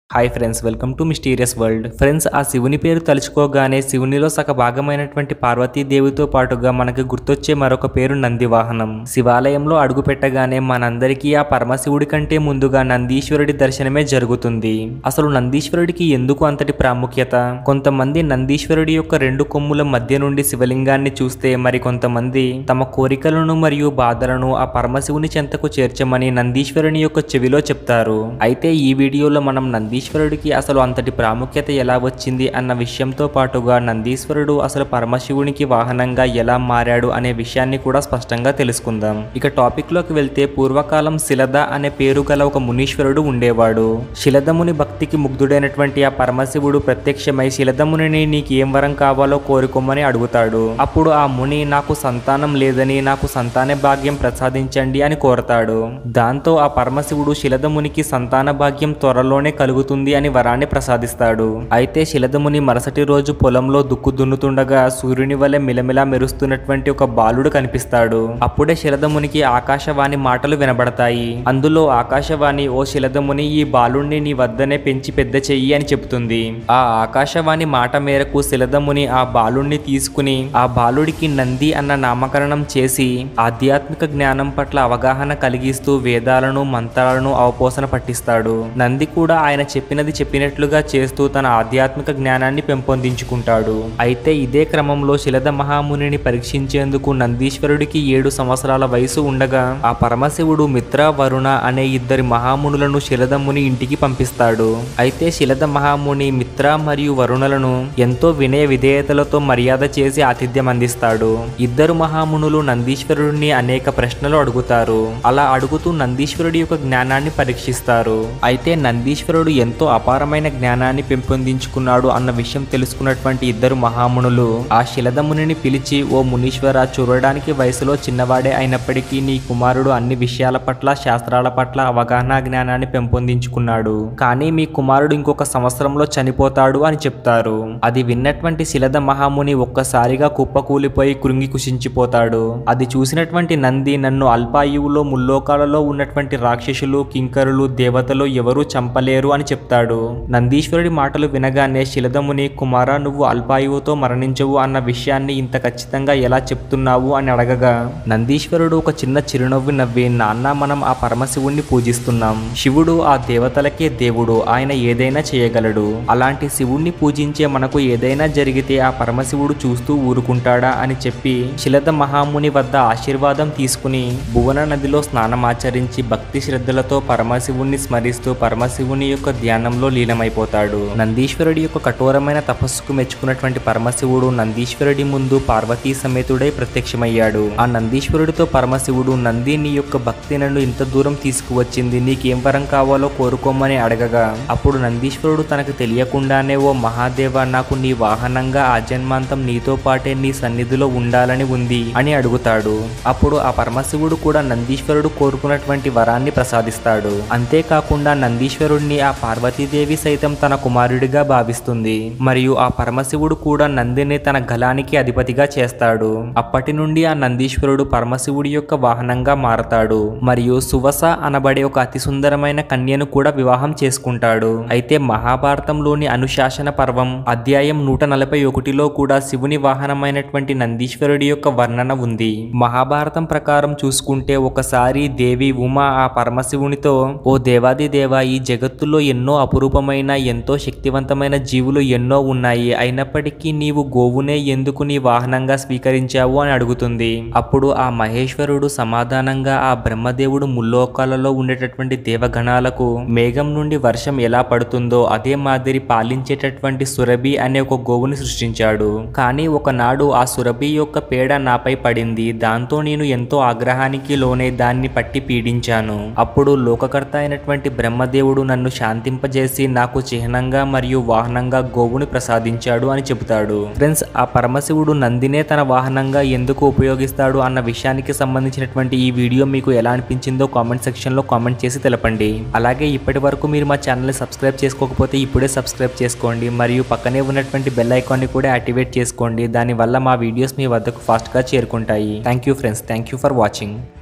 hi friends welcome to mysterious world friends ఆ శివుని పేరు తలుచుకోగానే శివునిలో సగ భాగమైనటువంటి పార్వతీదేవితో పాటుగా మనకు గుర్తొచ్చే మరొక పేరు నందివాహనం శివాలయంలో అడుగు పెట్టగానే మనందరికీ ఆ పరమశివుడి కంటే ముందుగా నందీశ్వరుడి దర్శనమే జరుగుతుంది అసలు నందీశ్వరుడికి ఎందుకు అంతటి ప్రాముఖ్యత కొంతమంది నందీశ్వరుడి యొక్క రెండు కొమ్ముల మధ్య నుండి శివలింగాన్ని చూస్తే మరి కొంతమంది తమ కోరికలను మరియు బాధలను ఆ పరమశివుని చెంతకు చేర్చమని నందీశ్వరుని యొక్క చెవిలో చెప్తారు అయితే ఈ వీడియోలో మనం నందీశ్వరుడికి అసలు అంతటి ప్రాముఖ్యత ఎలా వచ్చింది అన్న విషయంతో పాటుగా నందీశ్వరుడు అసలు పరమశివునికి వాహనంగా ఎలా మారాడు అనే విషయాన్ని కూడా స్పష్టంగా తెలుసుకుందాం ఇక టాపిక్ లోకి వెళ్తే పూర్వకాలం శిలద అనే పేరు గల ఒక మునీశ్వరుడు ఉండేవాడు శిలదముని భక్తికి ముగ్ధుడైనటువంటి ఆ పరమశివుడు ప్రత్యక్షమై శిలదముని నీకు ఏం వరం కావాలో కోరుకోమని అడుగుతాడు అప్పుడు ఆ ముని నాకు సంతానం లేదని నాకు సంతాన భాగ్యం ప్రసాదించండి అని కోరతాడు దాంతో ఆ పరమశివుడు శిలదమునికి సంతాన భాగ్యం త్వరలోనే కలుగుతుంది అని వరాన్ని ప్రసాదిస్తాడు అయితే శిలదముని మరుసటి రోజు పొలంలో దుక్కు దున్నుతుండగా సూర్యుని వలె మిలమిలా మెరుస్తున్నటువంటి ఒక బాలుడు కనిపిస్తాడు అప్పుడే శిలదమునికి ఆకాశవాణి మాటలు వినబడతాయి అందులో ఆకాశవాణి ఓ శిలదముని ఈ బాలుణ్ణి నీ వద్దనే పెంచి పెద్ద చెయ్యి అని చెప్తుంది ఆ ఆకాశవాణి మాట మేరకు శిలదముని ఆ బాలుణ్ణి తీసుకుని ఆ బాలుడికి నంది అన్న నామకరణం చేసి ఆధ్యాత్మిక జ్ఞానం పట్ల అవగాహన కలిగిస్తూ వేదాలను మంత్రాలను అవపోసన పట్టిస్తాడు నంది కూడా ఆయన చెప్పినది చెప్పినట్లుగా చేస్తూ తన ఆధ్యాత్మిక జ్ఞానాన్ని పెంపొందించుకుంటాడు అయితే ఇదే క్రమంలో శిలద మహామునిని పరీక్షించేందుకు నందీశ్వరుడికి ఏడు సంవత్సరాల వయసు ఉండగా ఆ పరమశివుడు మిత్ర వరుణ అనే ఇద్దరి మహామునులను శిలదముని ఇంటికి పంపిస్తాడు అయితే శిలద మహాముని మిత్ర మరియు వరుణలను ఎంతో వినయ విధేయతలతో మర్యాద చేసి ఆతిథ్యం అందిస్తాడు ఇద్దరు మహామునులు నందీశ్వరుడిని అనేక ప్రశ్నలు అడుగుతారు అలా అడుగుతూ నందీశ్వరుడి యొక్క జ్ఞానాన్ని పరీక్షిస్తారు అయితే నందీశ్వరుడు ఎంతో అపారమైన జ్ఞానాన్ని పెంపొందించుకున్నాడు అన్న విషయం తెలుసుకున్నటువంటి ఇద్దరు మహామునులు ఆ శిలదమునిని పిలిచి ఓ మునీశ్వర చూడడానికి వయసులో చిన్నవాడే అయినప్పటికీ నీ కుమారుడు అన్ని విషయాల పట్ల శాస్త్రాల పట్ల అవగాహన జ్ఞానాన్ని పెంపొందించుకున్నాడు కానీ మీ కుమారుడు ఇంకొక సంవత్సరంలో చనిపోతాడు అని చెప్తారు అది విన్నటువంటి శిలద మహాముని ఒక్కసారిగా కుప్పకూలిపోయి కృంగి కుషించిపోతాడు అది చూసినటువంటి నంది నన్ను అల్పాయువులో ముల్లోకాలలో ఉన్నటువంటి రాక్షసులు కింకరులు దేవతలు ఎవరూ చంపలేరు అని చెప్తాడు నందీశ్వరుడి మాటలు వినగానే శిలదముని కుమార నువ్వు అల్పాయువుతో మరణించవు అన్న విషయాన్ని ఇంత ఖచ్చితంగా ఎలా చెప్తున్నావు అని అడగగా నందీశ్వరుడు ఒక చిన్న చిరునవ్వు నవ్వి నాన్న మనం ఆ పరమశివుణ్ణి పూజిస్తున్నాం శివుడు ఆ దేవతలకే దేవుడు ఆయన ఏదైనా చేయగలడు అలాంటి శివుణ్ణి పూజించే మనకు ఏదైనా జరిగితే ఆ పరమశివుడు చూస్తూ ఊరుకుంటాడా అని చెప్పి శిలద మహాముని వద్ద ఆశీర్వాదం తీసుకుని భువన నదిలో స్నానమాచరించి భక్తి శ్రద్ధలతో పరమశివుణ్ణి స్మరిస్తూ పరమశివుని యొక్క ధ్యానంలో లీనమైపోతాడు నందీశ్వరుడి యొక్క కఠోరమైన తపస్సుకు మెచ్చుకున్నటువంటి పరమశివుడు నందీశ్వరుడి ముందు పార్వతీ సమేతుడై ప్రత్యక్షమయ్యాడు ఆ నందీశ్వరుడితో పరమశివుడు నంది నీ యొక్క భక్తి నన్ను ఇంత దూరం తీసుకువచ్చింది నీకేం వరం కావాలో కోరుకోమని అడగగా అప్పుడు నందీశ్వరుడు తనకు తెలియకుండానే ఓ మహాదేవ నాకు నీ వాహనంగా ఆజన్మాంతం నీతో పాటే నీ సన్నిధిలో ఉండాలని ఉంది అని అడుగుతాడు అప్పుడు ఆ పరమశివుడు కూడా నందీశ్వరుడు కోరుకున్నటువంటి వరాన్ని ప్రసాదిస్తాడు అంతేకాకుండా నందీశ్వరుడిని ఆ పార్వతీదేవి సైతం తన కుమారుడిగా భావిస్తుంది మరియు ఆ పరమశివుడు కూడా నందిని తన గలానికి అధిపతిగా చేస్తాడు అప్పటి నుండి ఆ నందీశ్వరుడు పరమశివుడి యొక్క వాహనంగా మారతాడు మరియు సువస అనబడే ఒక అతి సుందరమైన కన్యను కూడా వివాహం చేసుకుంటాడు అయితే మహాభారతంలోని అనుశాసన పర్వం అధ్యాయం నూట నలభై ఒకటిలో కూడా శివుని వాహనమైనటువంటి నందీశ్వరుడి యొక్క వర్ణన ఉంది మహాభారతం ప్రకారం చూసుకుంటే ఒకసారి దేవి ఉమా ఆ పరమశివునితో ఓ దేవాది దేవ ఈ జగత్తులో ఎన్నో అపురూపమైన ఎంతో శక్తివంతమైన జీవులు ఎన్నో ఉన్నాయి అయినప్పటికీ నీవు గోవునే ఎందుకు నీ వాహనంగా స్వీకరించావు అని అడుగుతుంది అప్పుడు ఆ మహేశ్వరుడు సమాధానంగా ఆ బ్రహ్మదేవుడు ముల్లోకాలలో ఉండేటటువంటి దేవగణాలకు మేఘం నుండి వర్షం ఎలా పడుతుందో అదే మాదిరి పాలించేటటువంటి సురభి అనే ఒక గోవుని సృష్టించాడు కానీ ఒకనాడు ఆ సురభి యొక్క పేడ నాపై పడింది దాంతో నేను ఎంతో ఆగ్రహానికి లోనే దాన్ని పట్టి పీడించాను అప్పుడు లోకకర్త అయినటువంటి బ్రహ్మదేవుడు నన్ను శాంతింపజేసి నాకు చిహ్నంగా మరియు వాహనంగా గోవుని ప్రసాదించాడు అని చెబుతాడు ఫ్రెండ్స్ ఆ పరమశివుడు నందినే తన వాహనంగా ఎందుకు ఉపయోగిస్తాడు అన్న విషయానికి సంబంధించినటువంటి ఈ వీడియో మీకు ఎలా అనిపించిందో కామెంట్ సెక్షన్ లో కామెంట్ చేసి తెలపండి అలాగే ఇప్పటి వరకు మీరు మా ఛానల్ సబ్స్క్రైబ్ చేసుకోకపోతే ఇప్పుడే సబ్స్క్రైబ్ చేసుకోండి మరియు పక్కనే ఉన్నటువంటి బెల్ ఐకాన్ ని కూడా యాక్టివేట్ చేసుకోండి దానివల్ల మా వీడియోస్ మీ వద్దకు ఫాస్ట్ గా చేరుకుంటాయి thank you friends thank you for watching